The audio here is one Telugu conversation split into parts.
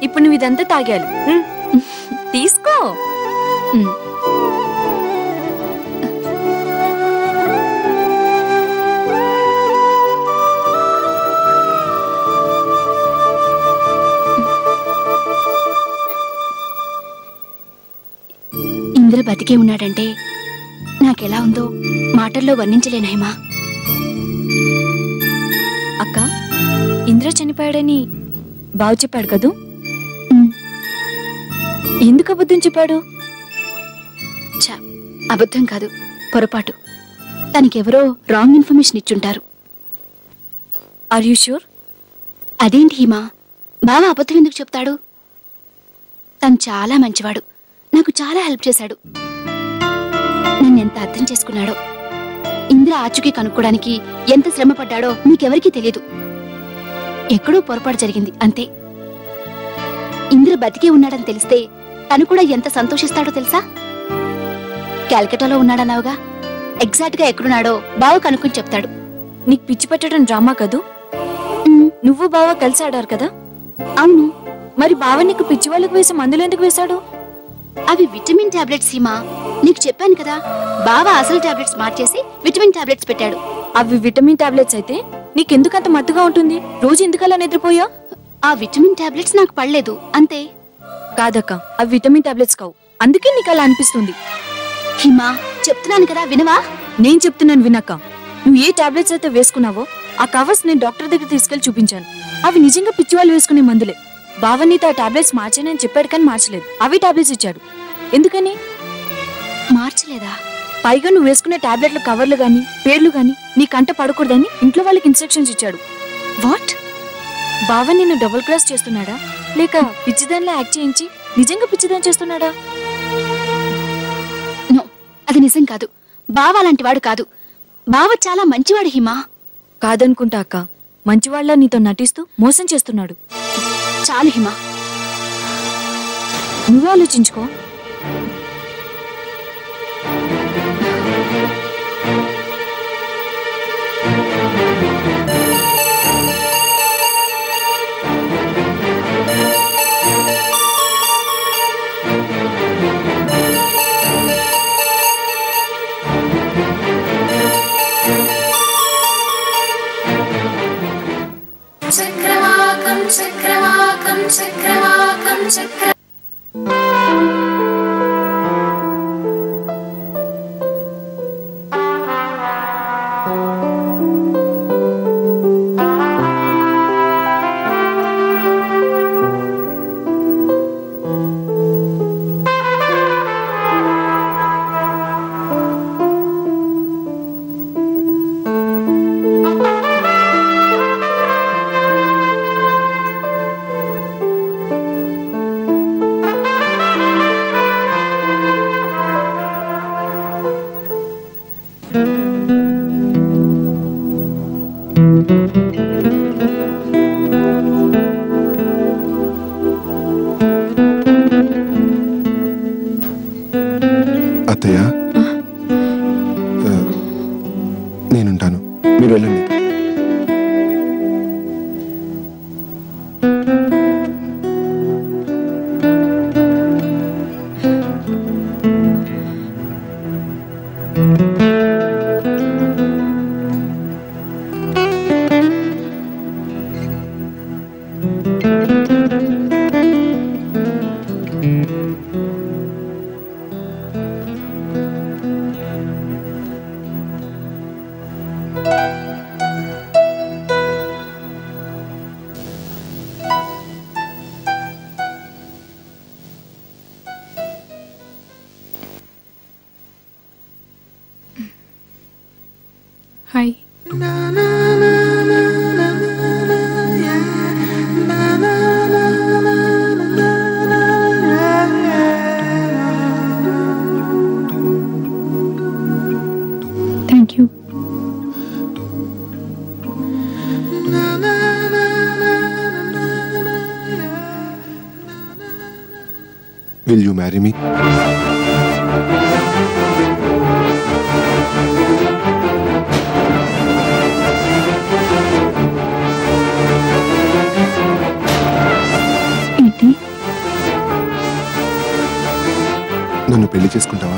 ఇప్పుడు నువ్వు ఇదంతా తాగాలి ఉమ్. తీసుకో ఉమ్. ఇంద్ర బతికే ఉన్నాడంటే నాకెలా ఉందో మాటల్లో వర్ణించలేను హేమా అక్క ఇంద్ర చనిపోయాడని బావు చెప్పాడు కదూ ఉమ్. ఎందుకు అబద్ధం చెప్పాడు ఛ, అబద్ధం కాదు పొరపాటు తనకెవరో రాంగ్ ఇన్ఫర్మేషన్ ఇచ్చుంటారు ఆర్ యూ షూర్ అదేంటి హిమా బావ అబద్ధం ఎందుకు చెప్తాడు తను చాలా మంచివాడు నాకు చాలా హెల్ప్ చేశాడు నన్ను ఎంత అర్థం చేసుకున్నాడో ఇంద్ర ఆచుకి కనుక్కోడానికి ఎంత శ్రమ పడ్డాడో మీకెవరికీ తెలియదు ఎక్కడో పొరపాటు జరిగింది అంతే ఇంద్ర బతికే ఉన్నాడని తెలిస్తే తను కూడా ఎంత సంతోషిస్తాడో తెలుసా క్యాల్కటాలో ఉన్నాడన్నావుగా ఎగ్జాక్ట్ గా ఎక్కడున్నాడో బావ కనుక్కొని చెప్తాడు నీకు పిచ్చి పెట్టడం డ్రామా కదూ ఉమ్, నువ్వు బావ కలిసి ఆడారు కదా అవును మరి బావ నీకు పిచ్చి వాళ్ళకి వేసే మందులు ఎందుకు వేశాడు అవి విటమిన్ టాబ్లెట్స్ సీమా నీకు చెప్పాను కదా బావ అసలు టాబ్లెట్స్ మార్చేసి విటమిన్ టాబ్లెట్స్ పెట్టాడు అవి విటమిన్ టాబ్లెట్స్ అయితే నీకెందుకు అంత మత్తుగా ఉంటుంది రోజు ఎందుకు అలా నిద్రపోయా ఆ విటమిన్ టాబ్లెట్స్ నాకు పడలేదు అంతే కాదక్క అవి విటమిన్ టాబ్లెట్స్ కావు అందుకే నీకు అలా అనిపిస్తుంది హిమా చెప్తున్నాను కదా వినవా నేను చెప్తున్నాను వినక్క నువ్వు ఏ టాబ్లెట్స్ అయితే వేసుకున్నావో ఆ కవర్స్ నేను డాక్టర్ దగ్గర తీసుకెళ్లి చూపించాను అవి నిజంగా పిచ్చి వాళ్ళు వేసుకునే మందులే బావ నీతో ఆ టాబ్లెట్స్ మార్చానని చెప్పాడు కానీ మార్చలేదు అవి టాబ్లెట్స్ ఇచ్చాడు ఎందుకని మార్చలేదా పైగా నువ్వు వేసుకునే టాబ్లెట్ల కవర్లు గాని పేర్లు గాని నీ కంట పడకూడదని ఇంట్లో వాళ్ళకి ఇన్స్ట్రక్షన్స్ ఇచ్చాడు వాట్ బావ నిన్ను డబుల్ క్రాస్ చేస్తున్నాడా లేక పిచ్చిదానిలా యాక్ట్ చేయించి నిజంగా పిచ్చిదాని చేస్తున్నాడా నో అది నిజం కాదు బావ అలాంటి వాడు కాదు బావ చాలా మంచివాడు హిమా కాదనుకుంటా అక్క మంచివాళ్ళ నీతో నటిస్తూ మోసం చేస్తున్నాడు చాలు హిమా నువ్వే ఆలోచించుకో చక్రవాకం చక్రవాకం చక్రవాకం చక్ర అత్తయ్య ఆ, నేనుంటాను మీరు వెళ్ళండి hi thank you will you marry me ఏంటి నన్ను పెళ్లి చేసుకుంటావా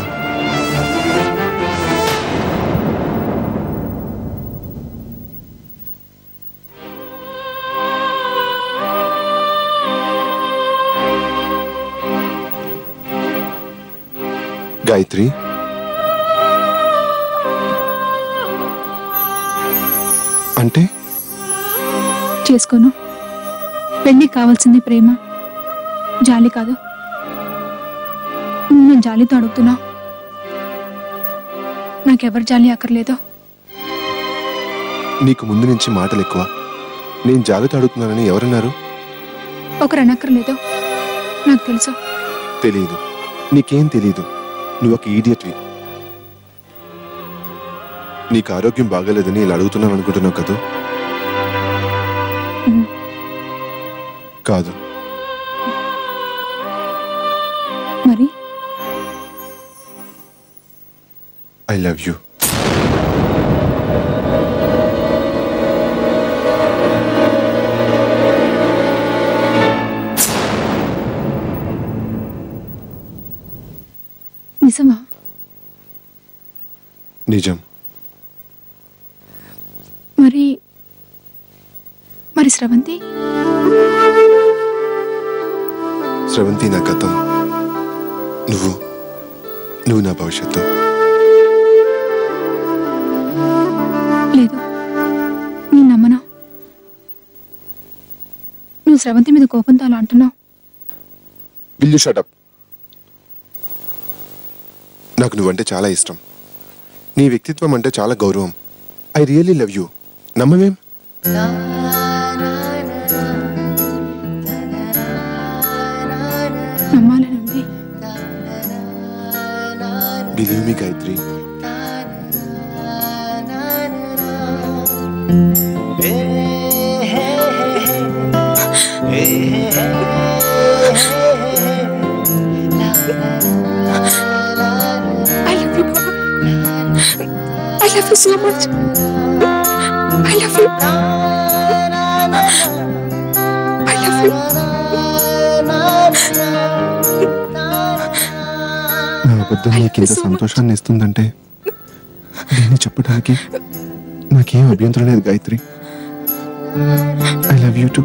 గాయత్రి అంటే చేసుకోను పెళ్లి కావాల్సింది ప్రేమ జాలి కాదు నేను జాలితో అడుగుతున్నా నాకెవరు జాలి అక్కర్లేదు నీకు ముందు నుంచి మాటలు ఎక్కువ నేను జాగ్రత్త అడుగుతున్నానని ఎవరన్నారు ఒకరు అనక్కర్లేదు నాకు తెలుసు తెలియదు నీకేం తెలియదు నువ్వు ఒక ఈడియట్వి నీకు ఆరోగ్యం బాగాలేదని ఇలా అడుగుతున్నాను అనుకుంటున్నావు కదా ఉమ్. కాదు మరి ఐ లవ్ యూ నిజమా నిజం మరి మరి స్రవంతి స్రవంతి నా గతం నువ్వు నువ్వు నా భవిష్యత్తు లేదు నేను నమ్మను నువ్వు స్రవంతి మీద కోపంతో అలా అంటున్నావు విల్ యూ షటప్ నాకు నువ్వంటే చాలా ఇష్టం నీ వ్యక్తిత్వం అంటే చాలా గౌరవం ఐ రియల్లీ లవ్ యూ నమ్మవేం నమ్మాలని ఉంది believe me Gayatri I love you, Baba. I love you so much. I love you. I love you. నా అబద్ధం నీకు ఇంత సంతోషాన్ని ఇస్తుందంటే దీన్ని చెప్పడానికి నాకేం అభ్యంతరం లేదు Gayatri I love you too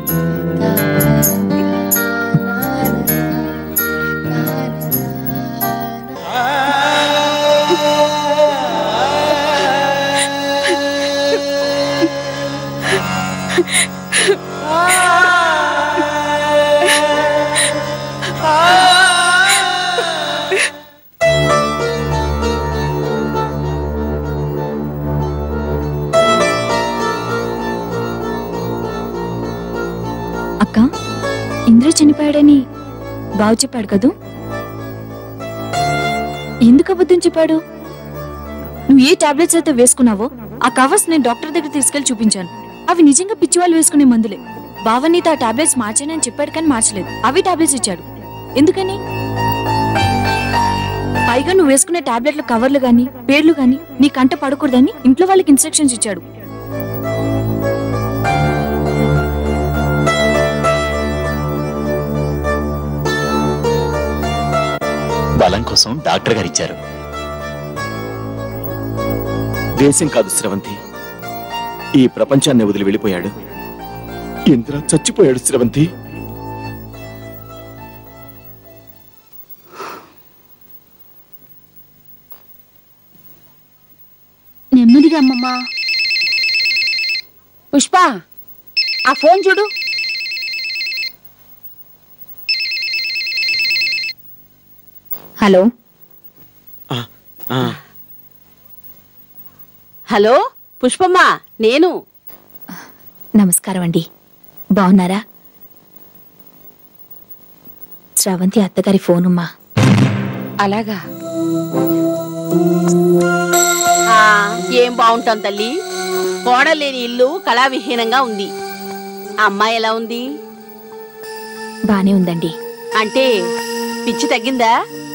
అక్క ఇంద్ర చనిపోయాడని బావు చెప్పాడు కదూ ఎందుకు అబద్ధం చెప్పాడు నువ్వు ఏ టాబ్లెట్స్ అయితే వేసుకున్నావో ఆ కవర్స్ నేను డాక్టర్ దగ్గర తీసుకెళ్లి చూపించాను అవి నిజంగా పిచ్చివాళ్ళు వేసుకునే మందులే బావ నీతో ఆ టాబ్లెట్స్ మార్చానని చెప్పాడు కానీ మార్చలేదు అవి టాబ్లెట్స్ ఇచ్చాడు ఎందుకని పైగా నువ్వు వేసుకునే టాబ్లెట్ల కవర్లు గాని పేర్లు గాని నీ కంట పడకూడదని ఇంట్లో వాళ్ళకి ఇన్స్ట్రక్షన్స్ ఇచ్చాడు బలం కోసం డాక్టర్ గారు ఇచ్చారు దేశం కాదు స్రవంతి ఈ ప్రపంచాన్ని వదిలి వెళ్ళిపోయాడు ఇంద్ర చచ్చిపోయాడు స్రవంతి నెమ్మదిగా అమ్మమ్మా పుష్ప ఆ ఫోన్ చూడు హలో ఆ, హలో పుష్పమ్మ నేను నమస్కారం అండి బాగున్నారా శ్రావంతి అత్తగారి ఫోనుమ్మా అలాగా ఆ, ఏం బాగుంటాం తల్లి కోడలేని ఇల్లు కళావిహీనంగా ఉంది ఆ అమ్మాయి ఎలా ఉంది బానే ఉందండి అంటే పిచ్చి తగ్గిందా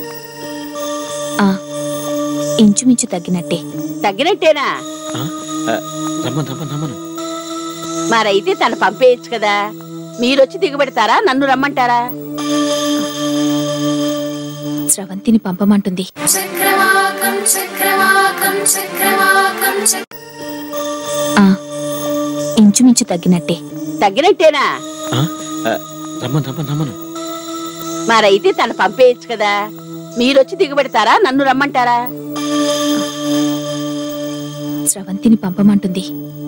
ఆ ఇంచుమించు తగ్గినట్టే తగ్గినట్టేనా ఆ, ఆ, రమ్మను రమ్మను రమ్మను మరైతే తను పంపేయచ్చు కదా మీరొచ్చి దిగబెడతారా నన్ను రమ్మంటారా స్రవంతిని పంపమంటుంది చక్రవాకం చక్రవాకం చక్రవాకం చక్ర ఆ ఇంచుమించు తగ్గినట్టే తగ్గినట్టేనా ఆ, ఆ, రమ్మను రమ్మను రమ్మను మరైతే తను పంపేయచ్చు కదా మీరొచ్చి దిగుబెడతారా నన్ను రమ్మంటారా స్రవంతిని పంపమంటుంది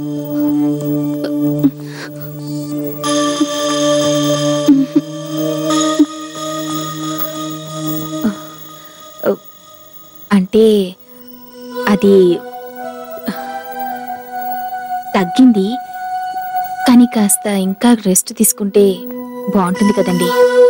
అంటే అది తగ్గింది కానీ కాస్త ఇంకా రెస్ట్ తీసుకుంటే బాగుంటుంది కదండి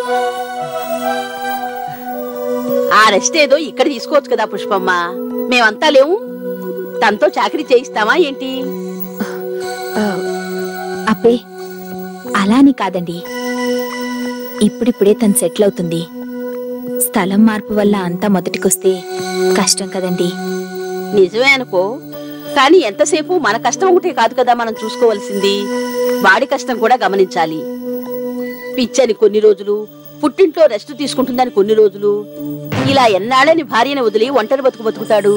ఆ రెస్ట్ ఏదో ఇక్కడ తీసుకోవచ్చు కదా పుష్పమ్మ మేమంతా లేవు తనతో చాకరీ చేయిస్తామా ఏంటి ఆ, అబ్బే అలా అని కాదండి ఇప్పుడిప్పుడే తను సెటిల్ అవుతుంది స్థలం మార్పు వల్ల అంతా మొదటికొస్తే కష్టం కదండి నిజమే అనుకో కానీ ఎంతసేపు మన కష్టం ఒకటే కాదు కదా మనం చూసుకోవలసింది వాడి కష్టం కూడా గమనించాలి పిచ్చని కొన్ని రోజులు పుట్టింట్లో రెస్ట్ తీసుకుంటుందని కొన్ని రోజులు ఇలా ఎన్నాళ్ళని భార్యని వదిలి ఒంటరి బతుకు బతుకుతాడు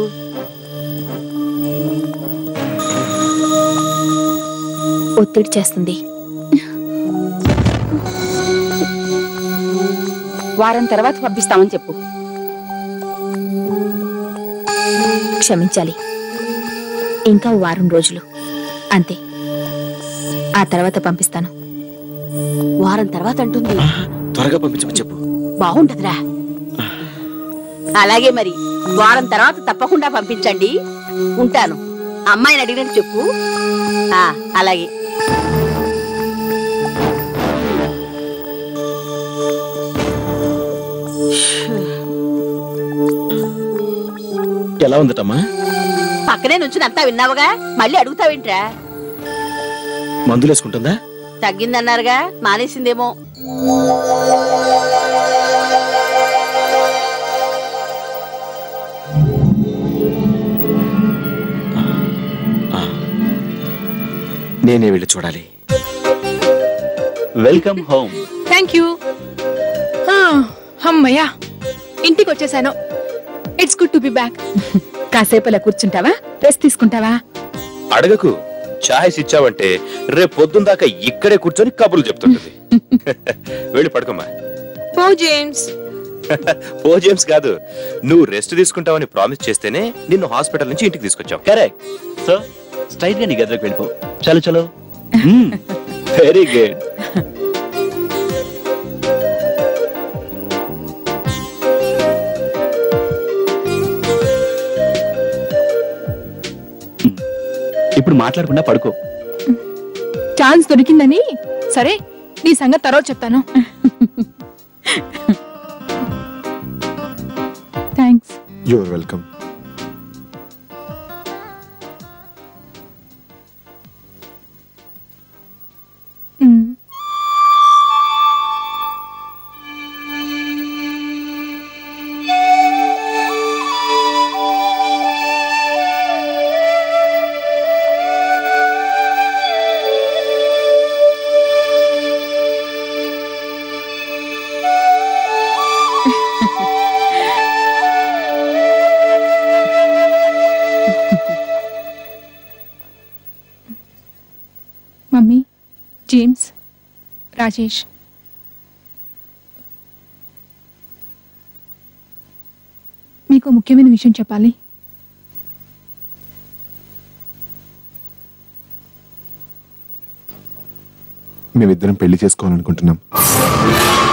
ఒత్తిడి చేస్తుంది వారం తర్వాత పంపిస్తామని చెప్పు క్షమించాలి ఇంకా ఓ వారం రోజులు అంతే ఆ తర్వాత పంపిస్తాను వారం తర్వాత అంటుంది ఆ, త్వరగా పంపించమని చెప్పు బాగుంటదిరా అలాగే మరి వారం తర్వాత తప్పకుండా పంపించండి ఉంటాను అమ్మాయిని అడిగినట్టు చెప్పు ఆ, అలాగే ఎలా ఉందటమ్మా పక్కనే నుంచి అంతా విన్నావుగా మళ్ళీ అడుగుతావేంట్రా మందులు వేసుకుంటుందా తగ్గిందన్నారుగా మానేసిందేమో ఆ. నేనే వెళ్ళి చూడాలి వెల్కమ్ హోమ్ థ్యాంక్ యూ అమ్మయ్యా ఇంటికి వచ్చేసాను it's good to be back కాసేపు అలా కూర్చుంటావా రెస్ట్ తీసుకుంటావా అడగకు ఛాయస్ ఇచ్చావంటే రేపు పొద్దున్న దాకా ఇక్కడే కూర్చొని కబుర్లు చెప్తుంటది వెళ్ళి పడుకోమ్మా పో జేమ్స్ ఓ జేమ్స్ కాదు నువ్వు రెస్ట్ తీసుకుంటావని ప్రామిస్ చేస్తేనే నిన్ను హాస్పిటల్ నుంచి ఇంటికి తీసుకొచ్చాం కరెక్ట్ సో స్ట్రైట్ గా నీ గదిలోకి వెళ్ళిపో చలో చలో వెరీ గుడ్ ఇప్పుడు మాట్లాడకుండా పడుకో ఛాన్స్ దొరికిందని సరే నీ సంగతి తర్వాత చెప్తాను thanks you're welcome mummy James Rajesh మీకు ముఖ్యమైన విషయం చెప్పాలి మేమిద్దరం పెళ్లి చేసుకోవాలనుకుంటున్నాం